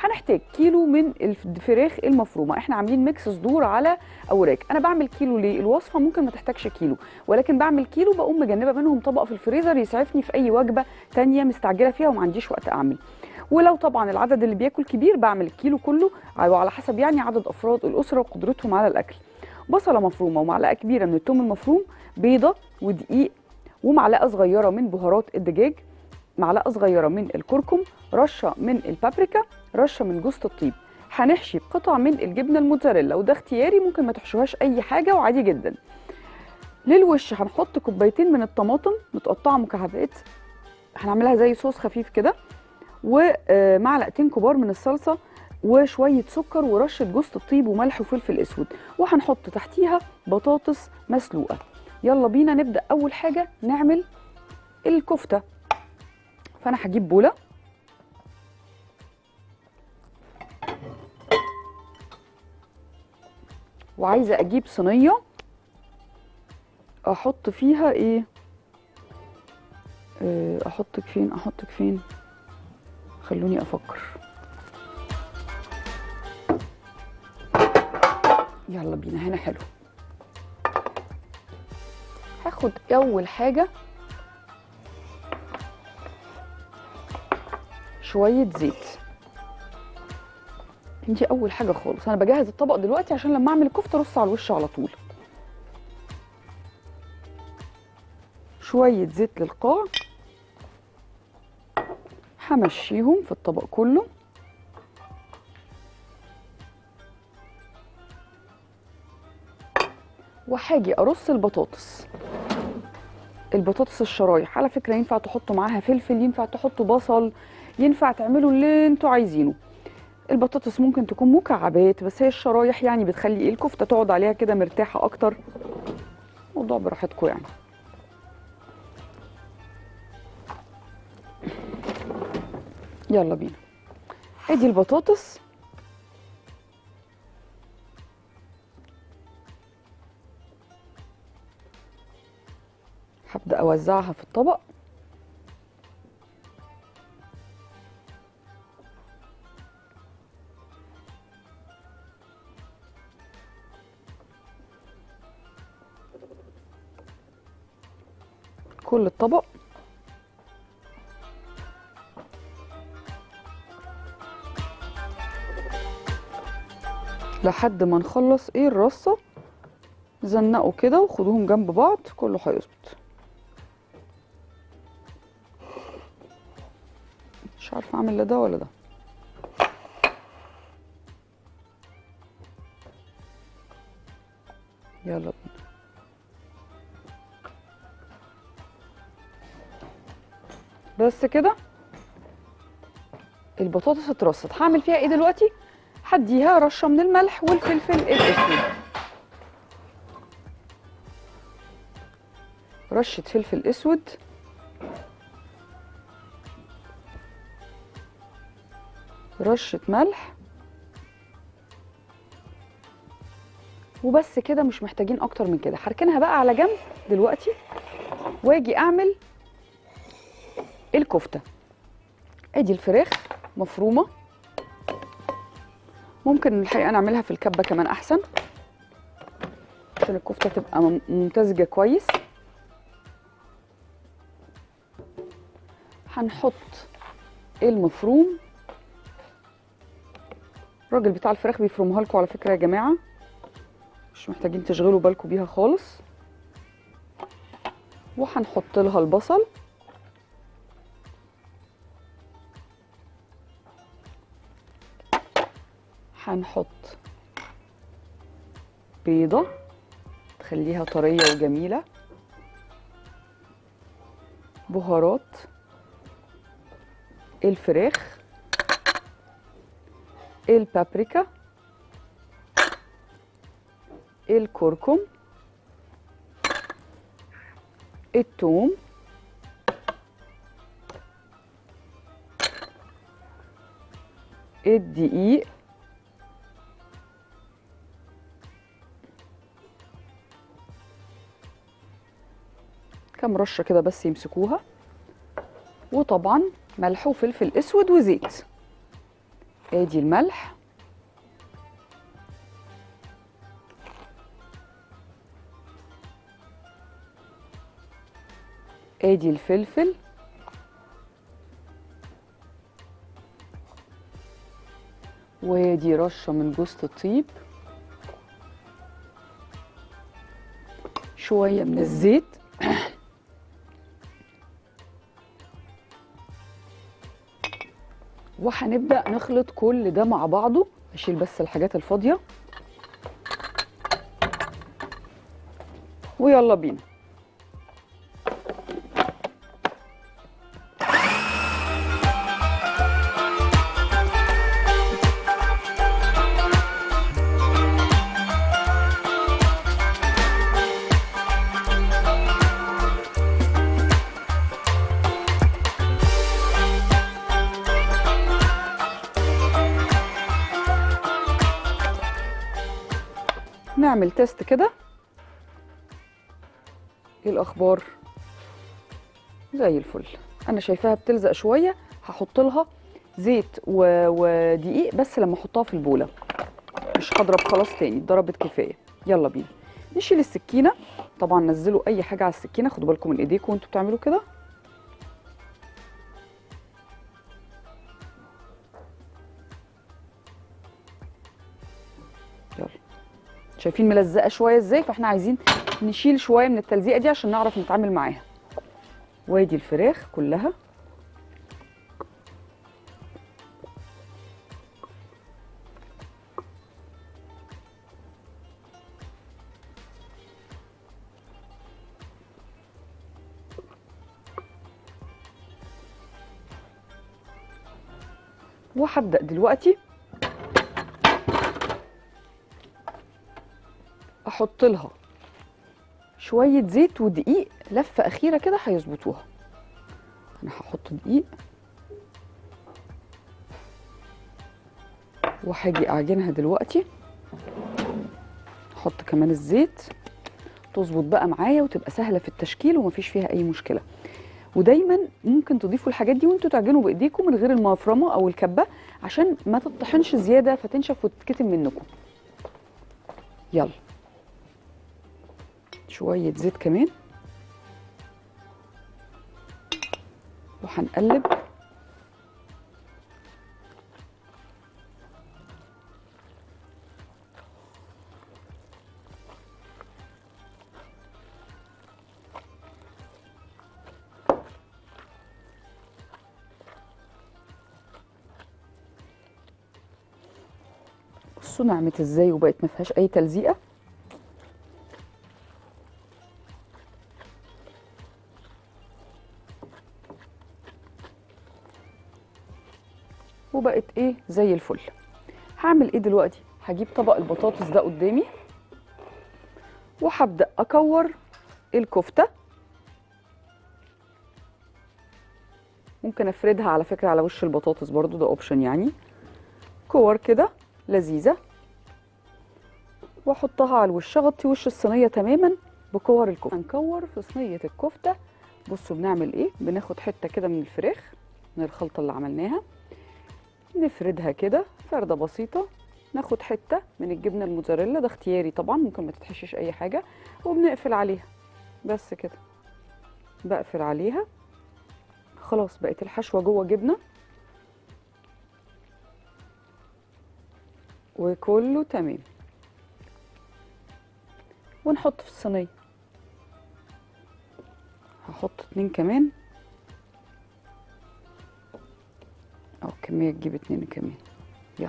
هنحتاج كيلو من الفراخ المفرومه احنا عاملين ميكس صدور على اوراق انا بعمل كيلو ليه الوصفه ممكن ما تحتاجش كيلو ولكن بعمل كيلو بقوم مجنبه منهم طبق في الفريزر يسعفني في اي وجبه تانية مستعجله فيها وما عنديش وقت اعمل ولو طبعا العدد اللي بياكل كبير بعمل الكيلو كله وعلى حسب يعني عدد افراد الاسره وقدرتهم على الاكل بصله مفرومه ومعلقه كبيره من الثوم المفروم بيضه ودقيق ومعلقه صغيره من بهارات الدجاج معلقه صغيره من الكركم رشه من البابريكا رشه من جوز الطيب هنحشي قطع من الجبنه الموتزاريلا وده اختياري ممكن ما تحشوهاش اي حاجه وعادي جدا للوش هنحط كوبايتين من الطماطم متقطعه مكعبات هنعملها زي صوص خفيف كده ومعلقتين كبار من الصلصه وشويه سكر ورشه جوز الطيب وملح وفلفل اسود وهنحط تحتيها بطاطس مسلوقه يلا بينا نبدا اول حاجه نعمل الكفته فانا هجيب بوله وعايزه اجيب صينيه احط فيها ايه آه، احطك فين احطك فين خلوني افكر يلا بينا هنا حلو هاخد اول حاجه شويه زيت دي اول حاجه خالص انا بجهز الطبق دلوقتي عشان لما اعمل الكفته ارص على الوش على طول شويه زيت للقاع همشيهم في الطبق كله وهاجي ارص البطاطس البطاطس الشرايح على فكره ينفع تحطوا معاها فلفل ينفع تحطوا بصل ينفع تعملوا اللي انتوا عايزينه البطاطس ممكن تكون مكعبات بس هي الشرايح يعني بتخلي ايه الكفته تقعد عليها كده مرتاحه اكتر موضوع براحتكم يعني يلا بينا ادي البطاطس هبدا اوزعها في الطبق كل الطبق لحد ما نخلص ايه الرصه زنقوا كده وخدوهم جنب بعض كله هيظبط مش عارفه اعمل لا ده ولا ده يلا بينا بس كده البطاطس اترصت هعمل فيها ايه دلوقتي هديها رشه من الملح والفلفل الاسود رشه فلفل اسود رشه ملح وبس كده مش محتاجين اكتر من كده هركنها بقى على جنب دلوقتي واجي اعمل الكفته ادي الفراخ مفرومه ممكن الحقيقه نعملها في الكبه كمان احسن عشان الكفته تبقى مم- ممتزجه كويس هنحط المفروم الراجل بتاع الفراخ بيفرمها لكم على فكره يا جماعه مش محتاجين تشغلوا بالكم بيها خالص وهنحط لها البصل هنحط بيضة تخليها طرية وجميلة بهارات الفراخ البابريكا الكركم الثوم الدقيق كام رشه كده بس يمسكوها وطبعا ملح وفلفل اسود وزيت ادي الملح ادي الفلفل وادي رشه من جوز الطيب شويه من الزيت وهنبدا نخلط كل ده مع بعضه اشيل بس الحاجات الفاضيه ويلا بينا نعمل تيست كده ايه الاخبار زي الفل انا شايفاها بتلزق شويه هحط لها زيت و... ودقيق بس لما احطها في البوله مش هضرب خلاص تاني اتضربت كفايه يلا بينا نشيل السكينه طبعا نزلوا اي حاجه على السكينه خدوا بالكم من ايديكم وانتوا بتعملوا كده يلا شايفين ملزقه شويه ازاي فاحنا عايزين نشيل شويه من التلزيقه دي عشان نعرف نتعامل معاها وادي الفراخ كلها وهبدا دلوقتي احط لها شويه زيت ودقيق لفه اخيره كده هيظبطوها انا هحط دقيق وهاجي اعجنها دلوقتي احط كمان الزيت تظبط بقى معايا وتبقى سهله في التشكيل ومفيش فيها اي مشكله ودايما ممكن تضيفوا الحاجات دي وانتوا تعجنوا بايديكم من غير المفرمه او الكبه عشان ما تطحنش زياده فتنشف وتتكتم منكم يلا شويه زيت كمان وهنقلب بصوا نعمت ازاي وبقت ما فيهاش اي تلزيقه وبقت ايه زي الفل هعمل ايه دلوقتي هجيب طبق البطاطس ده قدامي وهبدا اكور الكفته ممكن افردها على فكره على وش البطاطس برضو ده اوبشن يعني كور كده لذيذه واحطها على الوش اغطي وش الصينيه تماما بكور الكفته هنكور في صينيه الكفته بصوا بنعمل ايه بناخد حته كده من الفراخ من الخلطه اللي عملناها نفردها كده فرده بسيطه ناخد حته من الجبنه الموتزاريلا ده اختياري طبعا ممكن ما تتحشيش اي حاجه وبنقفل عليها بس كده بقفل عليها خلاص بقت الحشوه جوه جبنه وكله تمام ونحط في الصينيه هحط اتنين كمان او كميه تجيب اتنين كمان يلا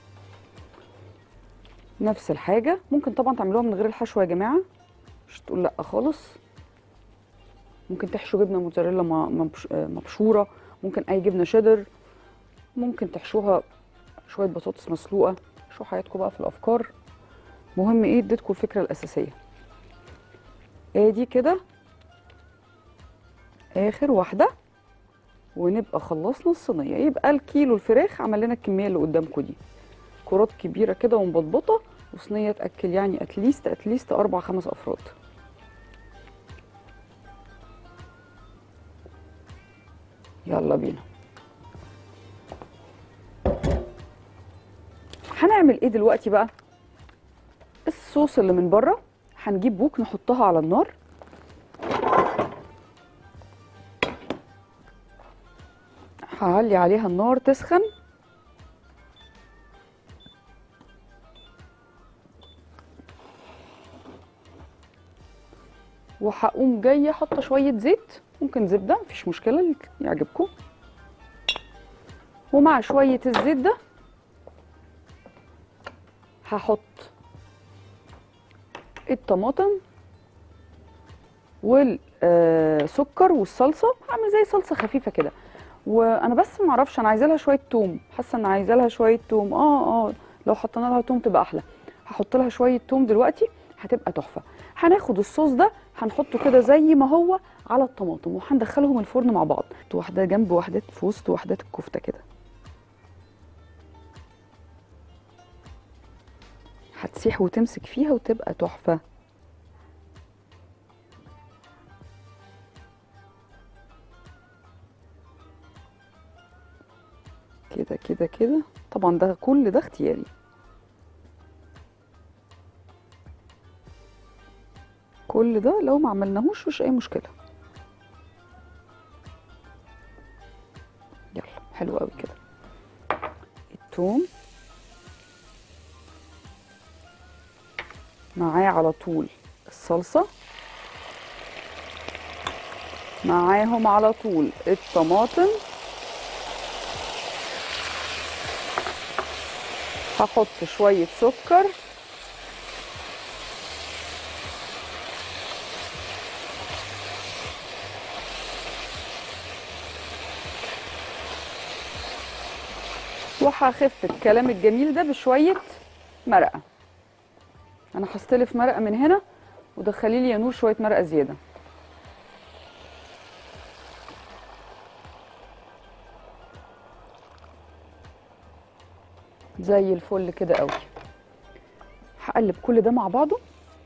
نفس الحاجه ممكن طبعا تعملوها من غير الحشوه يا جماعه مش تقول لا خالص ممكن تحشوا جبنه موتزاريلا مبشوره ممكن اي جبنه شيدر ممكن تحشوها شويه بطاطس مسلوقه شو حياتكم بقى في الافكار مهم ايه اديتكم الفكره الاساسيه ادي كده اخر واحده ونبقى خلصنا الصينيه يبقى الكيلو الفراخ عمل لنا الكميه اللي قدامكم دي كرات كبيره كده ومبطبطه وصينيه تاكل يعني اتليست اتليست اربع خمس افراد يلا بينا هنعمل ايه دلوقتي بقى الصوص اللي من بره هنجيب بوك نحطها على النار هعلي عليها النار تسخن وهقوم جايه حاطه شويه زيت ممكن زبده مفيش مشكله اللي يعجبكم ومع شويه الزيت ده هحط الطماطم والسكر والصلصه هعمل زي صلصه خفيفه كده وانا بس ما اعرفش انا عايزه لها شويه توم حاسه ان عايزه لها شويه توم اه اه لو حطينا لها توم تبقى احلى هحط لها شويه توم دلوقتي هتبقى تحفه هناخد الصوص ده هنحطه كده زي ما هو على الطماطم وهندخلهم الفرن مع بعض واحده جنب واحده في وسط وحدات الكفته كده هتسيح وتمسك فيها وتبقى تحفه كده كده كده طبعا ده كل ده اختياري كل ده لو ما عملناهوش مش اي مشكله يلا حلو قوي كده التوم معاه على طول الصلصه معاهم على طول الطماطم هحط شويه سكر وهخف الكلام الجميل ده بشويه مرقه انا هستلف مرقه من هنا ودخلي لي يا نور شويه مرقه زياده زي الفل كده قوي هقلب كل ده مع بعضه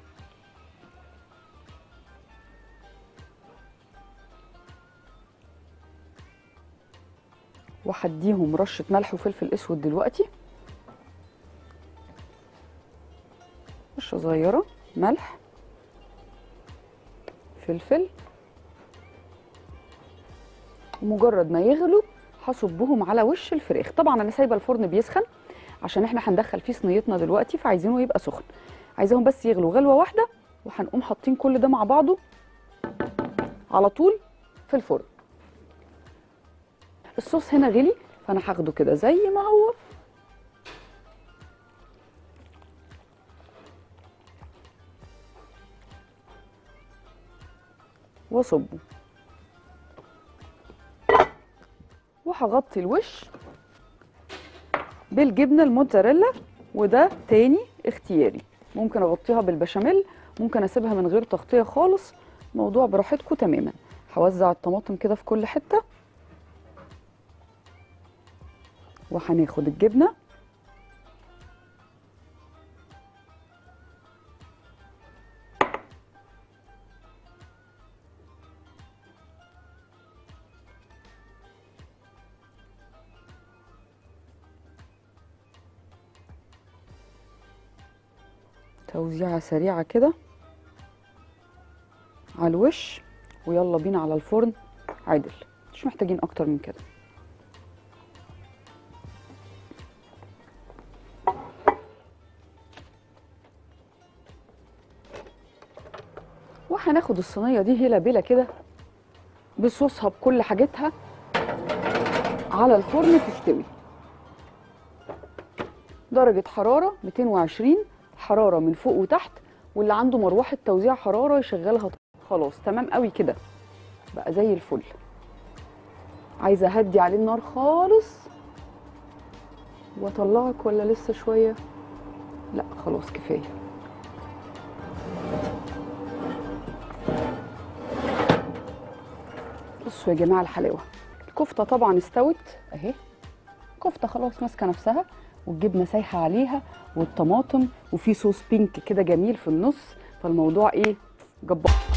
وهديهم رشه ملح وفلفل اسود دلوقتي رشه صغيره ملح فلفل ومجرد ما يغلوا هصبهم على وش الفراخ طبعا انا سايبه الفرن بيسخن عشان احنا هندخل فيه صينيتنا دلوقتي فعايزينه يبقى سخن عايزاهم بس يغلوا غلوه واحده وهنقوم حاطين كل ده مع بعضه على طول في الفرن الصوص هنا غلي فانا هاخده كده زي ما هو واصبه وهغطي الوش بالجبنه الموتزاريلا وده تاني اختياري ممكن اغطيها بالبشاميل ممكن اسيبها من غير تغطيه خالص موضوع براحتكم تماما هوزع الطماطم كده في كل حته وهناخد الجبنه توزيعة سريعة كده على الوش ويلا بينا على الفرن عدل مش محتاجين اكتر من كده وهناخد الصينيه دي هيلا بيلا كده بصوصها بكل حاجتها على الفرن تستوي درجه حراره 220 حراره من فوق وتحت واللي عنده مروحه توزيع حراره يشغلها خلاص تمام قوي كده بقى زي الفل عايزه اهدي عليه النار خالص واطلعك ولا لسه شويه لا خلاص كفايه بصوا يا جماعه الحلاوه الكفته طبعا استوت اهي كفته خلاص ماسكه نفسها والجبنه سايحه عليها والطماطم وفي صوص بينك كده جميل في النص فالموضوع ايه جبار